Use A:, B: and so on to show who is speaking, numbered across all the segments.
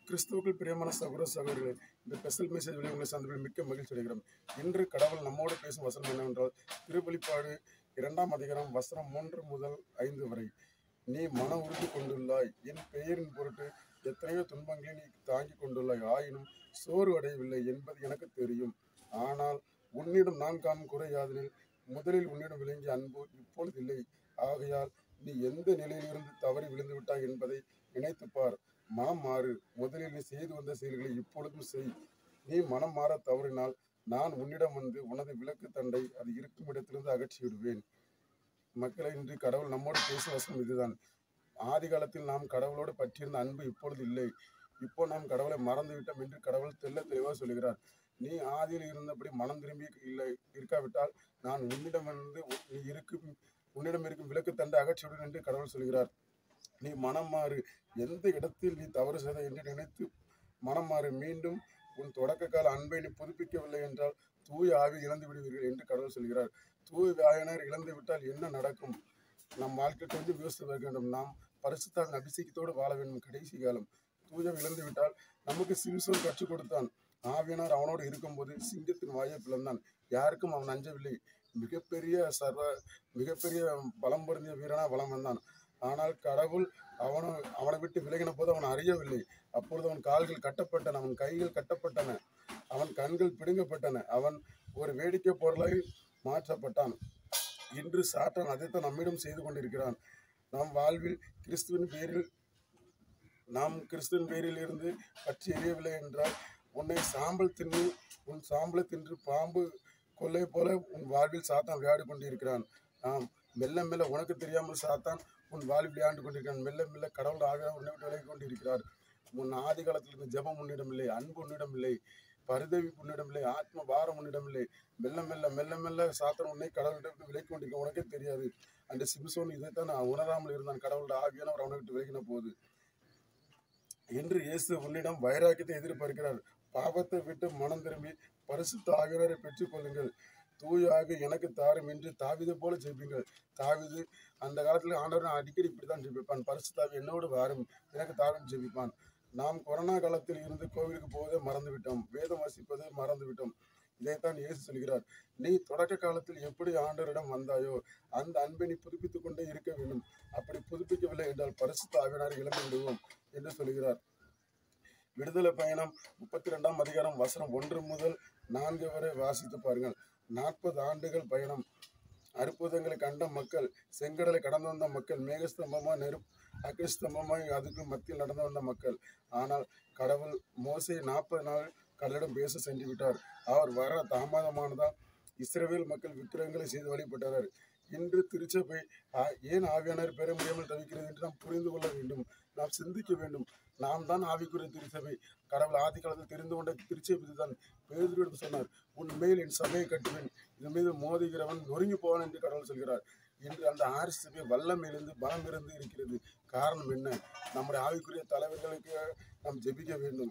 A: கிறிஸ்துவுக்குள் பிரியமான சகோதர சகோதரிகளே இந்த ஸ்பெஷல் மெசேஜ் வழி உங்களை சந்திப்பில் மிக்க மகிழ்ச்சி அடைகிறோம் இன்று கடவுள் நம்மோடு பேசும் வசனம் என்னவென்றால் திருவெளிப்பாடு இரண்டாம் அதிகாரம் வசனம் மூன்று முதல் ஐந்து வரை நீ மன உறுதி கொண்டுள்ளாய் என் பெயரின் பொருட்டு எத்தனையோ துன்பங்களை நீ தாங்கிக் கொண்டுள்ளாய் ஆயினும் சோர்வு அடையவில்லை என்பது எனக்கு தெரியும் ஆனால் உன்னிடம் நான் காணும் குறை யாதெனில் முதலில் உன்னிடம் விளங்கிய அன்பு இப்பொழுது இல்லை ஆகையால் நீ எந்த நிலையிலிருந்து தவறி விழுந்து விட்டாய் என்பதை நினைத்துப் பார் மனம் மாறு முதலில் நீ செய்து வந்த செயல்களை இப்பொழுதும் செய் நீ மனம் மாற தவறினால் நான் உன்னிடம் வந்து உனது விளக்கு தண்டை அது இருக்கும் இடத்திலிருந்து அகற்றி விடுவேன் மக்களை இன்று கடவுள் நம்மோடு பேசும் வசனம் இதுதான் ஆதி காலத்தில் நாம் கடவுளோடு பற்றியிருந்த அன்பு இப்பொழுது இல்லை இப்போ நாம் கடவுளை மறந்து விட்டோம் என்று கடவுள் தெல்ல தெளிவாக சொல்கிறார் நீ ஆதியில் இருந்தபடி மனம் திரும்பி இல்லை இருக்காவிட்டால் நான் உன்னிடமிருந்து உ- நீ இருக்கும் உன்னிடம் இருக்கும் விளக்கு தண்டை அகற்றிவிடும் என்று கடவுள் சொல்கிறார் நீ மனம் மாறு எந்த இடத்தில் நீ தவறு செய்த என்று நினைத்து மனம் மாறு மீண்டும் உன் தொடக்க கால அன்பை நீ புதுப்பிக்கவில்லை என்றால் தூய ஆவி இழந்து விடுவீர்கள் என்று கடவுள் சொல்கிறார் தூய ஆயனர் இழந்து விட்டால் என்ன நடக்கும் நம் வாழ்க்கை கொஞ்சம் யோசித்து பார்க்க வேண்டும் நாம் பரிசுத்தாவின் அபிஷேகத்தோடு வாழ வேண்டும் கடைசி காலம் தூயம் இழந்து விட்டால் நமக்கு சிம்சோன் கற்றுக் கொடுத்தான் ஆவியனார் அவனோடு இருக்கும்போது சிங்கத்தின் வாயை பிளந்தான் யாருக்கும் அவன் அஞ்சவில்லை மிகப்பெரிய சர்வ மிகப்பெரிய பலம் பொருந்திய வீரனா வலம் வந்தான் ஆனால் கடவுள் அவனை அவனை விட்டு விலகின போது அவன் அறியவில்லை அப்பொழுது அவன் கால்கள் கட்டப்பட்டன அவன் கைகள் கட்டப்பட்டன அவன் கண்கள் பிடுங்கப்பட்டன அவன் ஒரு வேடிக்கை பொருளாய் மாற்றப்பட்டான் இன்று சாத்தான் அதைத்தான் நம்மிடம் செய்து கொண்டிருக்கிறான் நம் வாழ்வில் கிறிஸ்துவின் பேரில் நாம் கிறிஸ்துவின் பேரில் இருந்து பற்றி எரியவில்லை என்றால் உன்னை சாம்பல் தின்று உன் சாம்பலை தின்று பாம்பு கொள்ளை போல உன் வாழ்வில் சாத்தான் விளையாடி கொண்டிருக்கிறான் ஆம் மெல்ல மெல்ல உனக்கு தெரியாமல் சாத்தான் உன் வாழ்வில் விளையாண்டு கொண்டிருக்கிறான் மெல்ல மெல்ல கடவுள் ஆக உன்னை விட்டு விலகி கொண்டிருக்கிறார் உன் ஆதி காலத்தில் இருந்த ஜெபம் உன்னிடம் இல்லை அன்பு உன்னிடம் இல்லை பரிதவி உன்னிடம் இல்லை ஆத்ம பாரம் உன்னிடம் இல்லை மெல்ல மெல்ல மெல்ல மெல்ல சாத்தான் உன்னை கடவுள்கிட்ட விலகி கொண்டிருக்க உனக்கே தெரியாது அந்த சிம்சோன் இதைத்தான் நான் உணராமல் இருந்தான் கடவுளோட ஆவியானவர் அவனை விட்டு விலகின போது இன்று இயேசு உன்னிடம் வைராக்கியத்தை எதிர்பார்க்கிறார் பாவத்தை விட்டு மனம் திரும்பி பரிசுத்த ஆவியனரை பெற்றுக்கொள்ளுங்கள் தூய ஆவி எனக்கு தாரும் என்று தாவிதை போல ஜெபிங்கள் தாவிது அந்த காலத்தில் ஆண்டவர் அடிக்கடி இப்படித்தான் ஜெபிப்பான் பரிசுத்தாவி என்னோடு வாரும் எனக்கு தாரும் ஜெபிப்பான் நாம் கொரோனா காலத்தில் இருந்து கோவிலுக்கு போவதை மறந்து விட்டோம் வேதம் வாசிப்பதை மறந்து விட்டோம் இதைத்தான் இயேசு சொல்கிறார் நீ தொடக்க காலத்தில் எப்படி ஆண்டவரிடம் வந்தாயோ அந்த அன்பை நீ புதுப்பித்துக் கொண்டே இருக்க வேண்டும் அப்படி புதுப்பிக்கவில்லை என்றால் பரிசுத்த ஆவியனாரை இழந்து விடுவோம் என்று சொல்கிறார் விடுதலை பயணம் முப்பத்தி ரெண்டாம் அதிகாரம் வசனம் ஒன்று முதல் நான்கு வரை வாசித்து பாருங்கள் நாற்பது ஆண்டுகள் பயணம் அற்புதங்களை கண்ட மக்கள் செங்கடலை கடந்து வந்த மக்கள் மேகஸ்தம்பமாய் நெருப் அக்னிஸ்தம்பமாய் அதுக்கு மத்தியில் நடந்து வந்த மக்கள் ஆனால் கடவுள் மோசே நாற்பது நாள் கடலிடம் பேச சென்று விட்டார் அவர் வர தாமதமானதால் இஸ்ரவேல் மக்கள் விக்கிரகங்களை செய்து வழிபட்டனர் இன்று திருச்சபை ஆ- ஏன் ஆவியானர் பெற முடியாமல் தவிக்கிறது என்று நாம் புரிந்து கொள்ள வேண்டும் நாம் சிந்திக்க வேண்டும் நாம் தான் ஆவிக்குரிய திருச்சபை கடவுள் ஆதி காலத்தில் தெரிந்து கொண்ட திருச்சபை இதுதான் பேதுருவிடம் சொன்னார் உன் மேல் என் சபையை கட்டுவேன் இதன் மீது மோதுகிறவன் நொறுங்கி போவான் என்று கடவுள் சொல்கிறார் இன்று அந்த ஆறு சபை வல்லம் இருந்து பலம் இருந்து இருக்கிறது காரணம் என்ன நம்முடைய ஆவிக்குரிய தலைவர்களுக்கு நாம் ஜெபிக்க வேண்டும்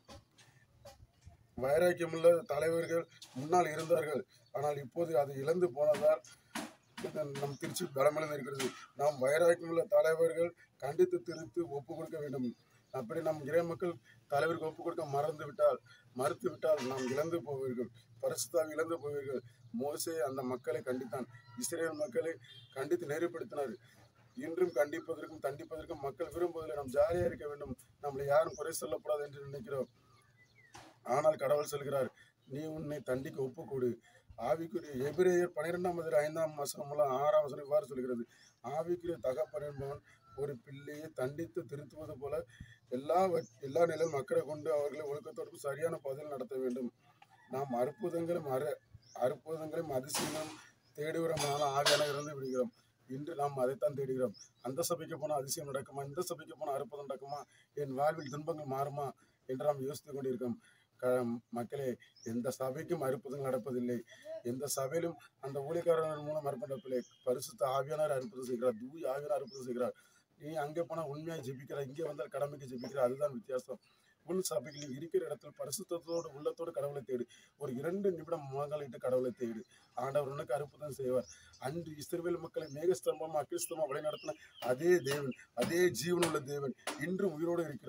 A: வைராக்கியமுள்ள தலைவர்கள் முன்னால் இருந்தார்கள் ஆனால் இப்போது அது இழந்து போனதால் இந்த நம் திருச்சி பலமிழந்து இருக்கிறது நாம் வைராக்கியமுள்ள தலைவர்கள் கண்டித்து திருத்து ஒப்பு கொடுக்க வேண்டும் அப்படி நம் இறை மக்கள் தலைவருக்கு ஒப்பு கொடுக்க மறந்து விட்டால் மறுத்து விட்டால் நாம் இழந்து போவீர்கள் பரிசுத்தாவை இழந்து போவீர்கள் மோசே அந்த மக்களை கண்டித்தான் இஸ்ரேல் மக்களை கண்டித்து நெறிப்படுத்தினார் இன்றும் கண்டிப்பதற்கும் தண்டிப்பதற்கும் மக்கள் விரும்புவதில்லை நாம் ஜாலியாக இருக்க வேண்டும் நம்மளை யாரும் குறை சொல்லக்கூடாது என்று நினைக்கிறோம் ஆனால் கடவுள் சொல்கிறார் நீ உன்னை தண்டிக்க ஒப்புக்கொடு ஆவிக்குரிய எபிரேயர் பன்னிரெண்டாம் அதில் ஐந்தாம் வசனம் மூலம் ஆறாம் வசனம் இவ்வாறு சொல்கிறது ஆவிக்குரிய தகப்பன் என்பவன் ஒரு பிள்ளையை தண்டித்து திருத்துவது போல எல்லா வ- எல்லா நிலையும் அக்கறை கொண்டு அவர்களை ஒழுக்கத்தோடு சரியான பதில் நடத்த வேண்டும் நாம் அற்புதங்களும் அற அற்புதங்களும் அதிசயங்களும் தேடுகிறோமான ஆவியான இருந்து விடுகிறோம் இன்று நாம் அதைத்தான் தேடுகிறோம் அந்த சபைக்கு போனால் அதிசயம் நடக்குமா இந்த சபைக்கு போனால் அற்புதம் நடக்குமா என் வாழ்வில் துன்பங்கள் மாறுமா என்று நாம் யோசித்துக் கொண்டிருக்கிறோம் க மக்களே எந்த சபைக்கும் அற்புதம் நடப்பதில்லை எந்த சபையிலும் அந்த ஊழியக்காரர்கள் மூலம் அற்புதம் நடப்பதில்லை பரிசுத்த ஆவியானார் அற்புதம் செய்கிறார் தூய் ஆவியானார் அற்புதம் செய்கிறார் நீ அங்கே போனால் உண்மையாக ஜெபிக்கிறார் இங்கே வந்தால் கடமைக்கு ஜெபிக்கிறார் அதுதான் வித்தியாசம் உன் சபையில் நீ இருக்கிற இடத்துல பரிசுத்தத்தோடு உள்ளத்தோடு கடவுளை தேடு ஒரு இரண்டு நிமிடம் முகங்களிட்டு கடவுளை தேடு ஆண்டவர் உனக்கு அற்புதம் செய்வார் அன்று இஸ்ரவேல் மக்களை மேகஸ்தம்பமா கிறிஸ்தவமா வழிநடத்தின அதே தேவன் அதே ஜீவனுள்ள தேவன் இன்றும் உயிரோடு இருக்கிறார்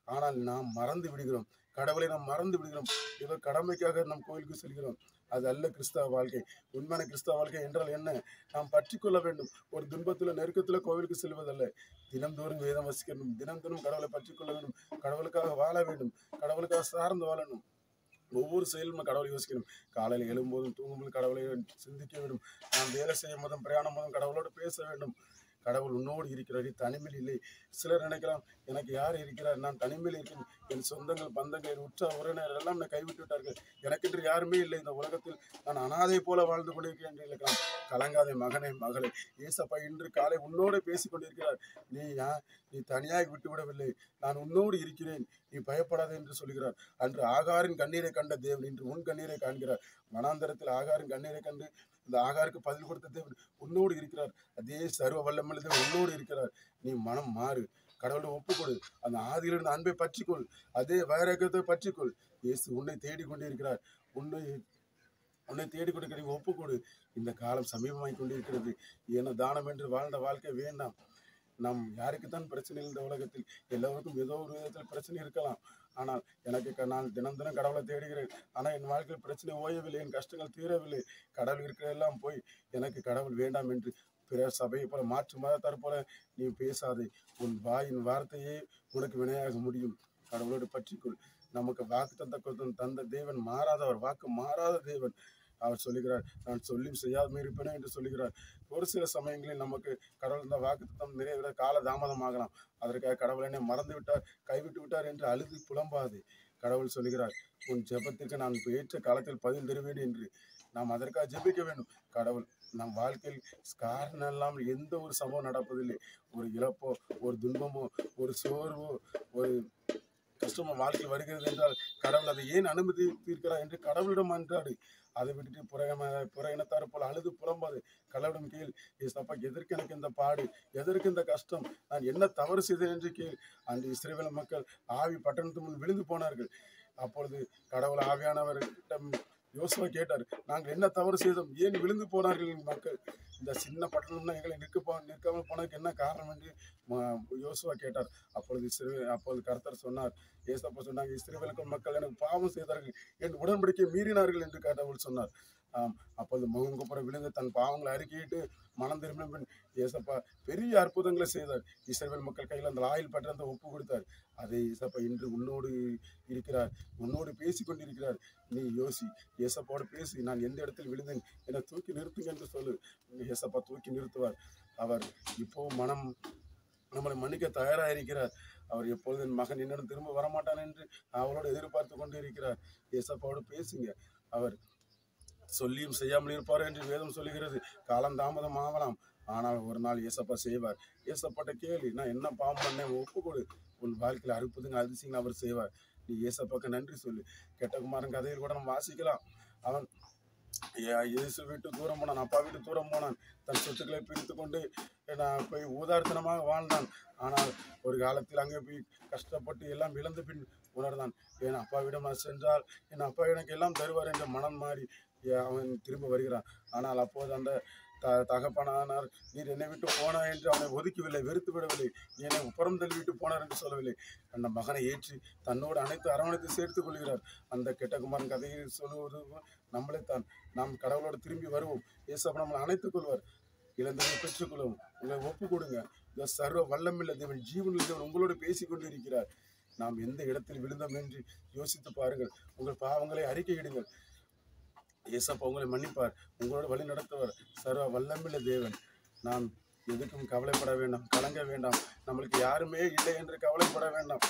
A: ஆனால் நாம் மறந்து விடுகிறோம் கடவுளை நாம் மறந்து விடுகிறோம் ஏதோ கடமைக்காக நம் கோயிலுக்கு செல்கிறோம் அது அல்ல கிறிஸ்தவ வாழ்க்கை உண்மையான கிறிஸ்தவ வாழ்க்கை என்றால் என்ன நாம் பற்றி கொள்ள வேண்டும் ஒரு துன்பத்துல நெருக்கத்துல கோவிலுக்கு செல்வதல்ல தினந்தோறும் வேதம் வசிக்கணும் தினந்தோறும் கடவுளை பற்றி கொள்ள வேண்டும் கடவுளுக்காக வாழ வேண்டும் கடவுளுக்காக சார்ந்து வாழணும் ஒவ்வொரு செயலும் கடவுளை யோசிக்கணும் காலையில் எழும்போதும் தூங்கும்போது கடவுளை சிந்திக்க வேண்டும் நாம் வேலை செய்யும் போதும் பிரயாணம் போதும் கடவுளோடு பேச வேண்டும் கடவுள் உன்னோடு இருக்கிறார் நீ தனிமையில் இல்லை சிலர் நினைக்கலாம் எனக்கு யார் இருக்கிறார் நான் தனிமையில் இருக்கேன் என் சொந்தங்கள் பந்தங்கள் என் உற்ற உறவினர் எல்லாம் என்னை கைவிட்டு விட்டார்கள் எனக்கென்று யாருமே இல்லை இந்த உலகத்தில் நான் அனாதை போல வாழ்ந்து கொண்டிருக்கிறேன் என்று இருக்கலாம் கலங்காதே மகனே மகளே ஏசப்பா இன்று காலை உன்னோடு பேசிக் கொண்டிருக்கிறார் நீ யா நீ தனியாக விட்டு விடவில்லை நான் உன்னோடு இருக்கிறேன் நீ பயப்படாதே என்று சொல்கிறார் அன்று ஆகாரின் கண்ணீரை கண்ட தேவன் இன்று உன் கண்ணீரை காண்கிறார் மனாந்தரத்தில் ஆகாரின் கண்ணீரை கண்டு இந்த ஆகாருக்கு பதில் கொடுத்த தேவன் உன்னோடு இருக்கிறார் அதே சர்வ வல்லமல் தேவன் உன்னோடு இருக்கிறார் நீ மனம் மாறு கடவுளை ஒப்புக்கொடு அந்த ஆதியிலிருந்து அன்பை பற்றிக்கொள் அதே வைரகத்தை பற்றிக்கொள் இயேசு உன்னை தேடிக் கொண்டிருக்கிறார் உன்னை உன்னை தேடிக் கொண்டிருக்கிற நீ ஒப்புக்கொடு இந்த காலம் சமீபமாய் கொண்டிருக்கிறது ஏன்னா தானம் என்று வாழ்ந்த வாழ்க்கை வேண்டாம் நாம் யாருக்குத்தான் பிரச்சனை இல்லை இந்த உலகத்தில் எல்லோருக்கும் ஏதோ ஒரு விதத்தில் பிரச்சனை இருக்கலாம் ஆனால் எனக்கு க- நான் தினம் தினம் கடவுளை தேடுகிறேன் ஆனால் என் வாழ்க்கையில் பிரச்சனை ஓயவில்லை என் கஷ்டங்கள் தீரவில்லை கடவுள் இருக்கிறதெல்லாம் போய் எனக்கு கடவுள் வேண்டாம் என்று பிற சபையை போல மாற்று மதத்தார் போல நீ பேசாதே உன் வாயின் வார்த்தையே உனக்கு வினையாக முடியும் கடவுளோடு பற்றிக்கொள் நமக்கு வாக்கு தந்த தந்த தேவன் மாறாதவர் வாக்கு மாறாத தேவன் அவர் சொல்லுகிறார் நான் சொல்லியும் செய்யாமல் இருப்பேனே என்று சொல்லுகிறார் ஒரு சில சமயங்களில் நமக்கு கடவுள் இந்த வாக்குத்தத்தம் நிறைவேற கால தாமதமாகலாம் அதற்காக கடவுள் என்னை மறந்து விட்டார் கைவிட்டு விட்டார் என்று அழுது புலம்பாது கடவுள் சொல்லுகிறார் உன் ஜெபத்திற்கு நான் ஏற்ற காலத்தில் பதில் தருவேன் என்று நாம் அதற்காக ஜெபிக்க வேண்டும் கடவுள் நம் வாழ்க்கையில் காரணம் இல்லாமல் எந்த ஒரு சம்பவம் நடப்பதில்லை ஒரு இழப்போ ஒரு துன்பமோ ஒரு சோர்வோ ஒரு கஷ்டமோ வாழ்க்கையில் வருகிறது என்றால் கடவுள் அதை ஏன் அனுமதி தீர்க்கிறார் என்று கடவுளிடம் அன்றாடு அதை விட்டுட்டு புற புற இனத்தார் போல அழுது புலம்பாது கடவுளிடம் கேள் ஏசப்பா எதற்கு எனக்கு இந்த பாடு எதற்கு இந்த கஷ்டம் நான் என்ன தவறு செய்தேன் என்று கேள் அந்த இஸ்ரேவேல் மக்கள் ஆவி பட்டணத்து முன் விழுந்து போனார்கள் அப்பொழுது கடவுள் ஆவியானவர்கிட்ட யோசுவா கேட்டார் நாங்கள் என்ன தவறு செய்தோம் ஏன் விழுந்து போனார்கள் எங்கள் மக்கள் இந்த சின்ன பட்டணம்னா எங்களை நிற்க போ நிற்காமல் போனதுக்கு என்ன காரணம் என்று ம- யோசுவா கேட்டார் அப்பொழுது இஸ்ரே அப்பொழுது கர்த்தர் சொன்னார் ஏசப்பா சொன்னாங்க இஸ்ரேவேலுக்கு மக்கள் எனக்கு பாவம் செய்தார்கள் என் உடன்படிக்கை மீறினார்கள் என்று கடவுள் சொன்னார் ஆம் அப்பொழுது முகங்குப்புற விழுந்து தன் பாவங்களை அறிக்கையிட்டு மனம் திரும்பின பின் ஏசப்பா பெரிய அற்புதங்களை செய்தார் இஸ்ரேல் மக்கள் கையில் அந்த ஆயில் பட்டணத்தை ஒப்பு கொடுத்தார் அதை ஏசப்பா இன்று உன்னோடு இருக்கிறார் உன்னோடு பேசி கொண்டிருக்கிறார் நீ யோசி ஏசப்பாவோடு பேசி நான் எந்த இடத்தில் விழுந்தேன் என்னை தூக்கி நிறுத்துங்க என்று சொல்லு ஏசப்பா தூக்கி நிறுத்துவார் அவர் இப்போ மனம் நம்மளை மன்னிக்க தயாராக இருக்கிறார் அவர் எப்பொழுது என் மகன் என்னிடம் திரும்ப வரமாட்டான் என்று அவரோடு எதிர்பார்த்து கொண்டு இருக்கிறார் ஏசப்பாவோடு பேசுங்க அவர் சொல்லியும் செய்யாமல் இருப்பார் என்று வேதம் சொல்லுகிறது காலம் தாமதம் ஆகலாம் ஆனால் ஒரு நாள் ஏசப்பா செய்வார் ஏசப்பாட்ட கேளு நான் என்ன பாவம் பண்ணேன் ஒப்பு கொடு உன் வாழ்க்கையில் அற்புதங்க அதிசயங்கள் அவர் செய்வார் நீ ஏசப்பாக்கு நன்றி சொல்லு கெட்டகுமாரன் கதையில் கூட நம்ம வாசிக்கலாம் அவன் ஏ- இயேசு விட்டு தூரம் போனான் அப்பா விட்டு தூரம் போனான் தன் சொத்துக்களை பிரித்து கொண்டு நான் போய் ஊதார்த்தனமாக வாழ்ந்தான் ஆனால் ஒரு காலத்தில் அங்கே போய் கஷ்டப்பட்டு எல்லாம் இழந்த பின் உணர்ந்தான் என் அப்பாவிடம் நான் சென்றால் என் அப்பா எனக்கு எல்லாம் தருவார் என்ற மனம் மாறி ஏ, அவன் திரும்ப வருகிறான் ஆனால் அப்போது அந்த த தகப்பனானார் நீர் என்னை விட்டு போனா என்று அவனை ஒதுக்கவில்லை வெறுத்து விடவில்லை நீ என்னை புறம் தள்ளி விட்டு போனார் என்று சொல்லவில்லை அந்த மகனை ஏற்றி தன்னோடு அனைத்து அரவணைத்து சேர்த்துக் கொள்கிறார் அந்த கெட்டகுமாரன் கதையை சொல்லுவது நம்மளைத்தான் நாம் கடவுளோடு திரும்பி வருவோம் ஏசப்ப நம்மளை அணைத்துக் கொள்வார் இழந்ததை பெற்றுக்கொள்ளும் உங்களை ஒப்பு கொடுங்க இந்த சர்வ வல்லமில்ல தேவன் ஜீவனில் தேவன் உங்களோடு பேசிக் கொண்டு இருக்கிறார் நாம் எந்த இடத்தில் விழுந்தோம் என்று யோசித்து பாருங்கள் உங்கள் பாவங்களை அறிக்கையிடுங்கள் ஏசப்பா உங்களை மன்னிப்பார் உங்களோட வழி நடத்துவார் சர்வ வல்லமில்ல தேவன் நாம் எதுக்கும் கவலைப்பட வேண்டாம் கலங்க வேண்டாம் நம்மளுக்கு யாருமே இல்லை என்று கவலைப்பட வேண்டாம்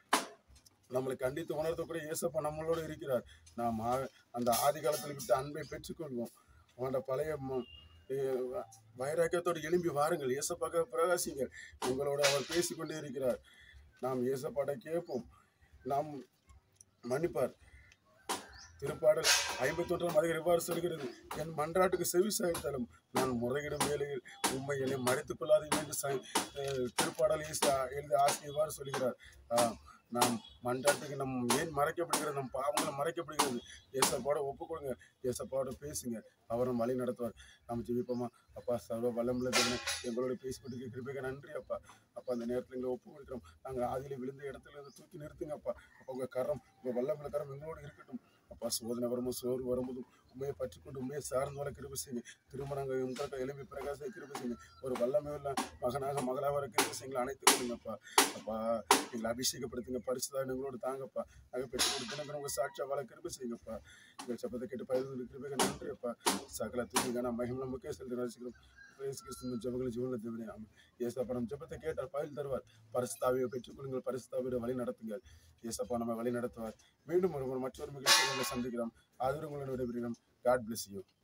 A: நம்மளை கண்டித்து உணர்த்தக்கூடிய இயேசப்பா நம்மளோடு இருக்கிறார் நாம் ஆ- அந்த ஆதி காலத்தில் விட்டு அன்பை பெற்றுக்கொள்வோம் அவனோட பழைய ம- ஏ- வைராக்கியத்தோடு எழும்பி வாருங்கள் இயேசப்பாக பிரகாசிங்கள் உங்களோடு அவர் பேசிக்கொண்டே இருக்கிறார் நாம் இயேசப்பாட்ட கேட்போம் நாம் மன்னிப்பார் திருப்பாடல் ஐம்பத்தொன்றாம் அதிகாரம் இவ்வாறு சொல்கிறது என் மன்றாட்டுக்கு செவி சாய்த்தாலும் நான் முறையிடும் வேலையில் உண்மை என்னை மறைத்துக் கொள்ளாதீங்க என்று சை- அஹ் திருப்பாடல் இயேசு எழுதி ஆசிரியர் இவ்வாறு சொல்கிறார் ஆஹ் நாம் மன்றாட்டுக்கு நம் ஏன் மறைக்கப்படுகிறது நம் பாவங்களை மறைக்கப்படுகிறது ஏசப்பாவோட ஒப்பு கொடுங்க ஏசப்பாவோட பேசுங்க அவரும் வழி நடத்துவார் நாம் ஜெபிப்போமா அப்பா சர்வ வல்லமுள்ள தேவனே எங்களோட பேசிக்கிட்டு கிருபைக்கு நன்றி அப்பா அப்பா அந்த நேரத்தில் எங்களை ஒப்பு கொடுக்குறோம் நாங்கள் ஆதியில விழுந்த இடத்துல இருந்து தூக்கி நிறுத்துங்க அப்பா அப்போ உங்கள் கரம் உங்கள் வல்லமுள்ள கரம் எங்களோடு இருக்கட்டும் அப்பா சோதனை வரும்போது சோறு வரும்போதும் உண்மையை பற்றி கொண்டு உண்மையை சார்ந்து வர கிருபை செய்யுங்க திருமணங்கள் உங்களுக்கு எழுப்பி பிரகாச கிருபை செய்யுங்க ஒரு வல்லமை உள்ள மகனாக மகளாக வர கிருபை செய்யுங்க அனைத்து கொடுங்கப்பா அப்பா எங்களை அபிஷேகப்படுத்துங்க பரிசுதான் எங்களோட தாங்கப்பா நாங்கள் பெற்று கொடுத்து உங்கள் சாட்சியா வாழ கிருபை செய்யுங்கப்பா எங்கள் சபத்தை கேட்டு பயிர் கிருபைக்கு நன்றி அப்பா சகல தூக்கிங்க நான் மகிமல முக்கிய செலுத்தி ரசிக்கிறோம் இயேசு கிறிஸ்துவின் ஜெபங்களை ஜீவன தேவனே ஆமென் ஏசப்பா நம்ம ஜெபத்தை கேட்டால் பயில் தருவார் பரிசுத்தாவியை பெற்றுக்கொள்ளுங்கள் பரிசுத்தாவியோட வழி நடத்துங்கள் ஏசப்பா நம்ம வழி நடத்துவார் மீண்டும் ஒரு ஒரு மற்றொரு மகிழ்ச்சியை சந்திக்கிறோம் அது உங்களோட விடைபெறுகிறோம் காட் பிளஸ் யூ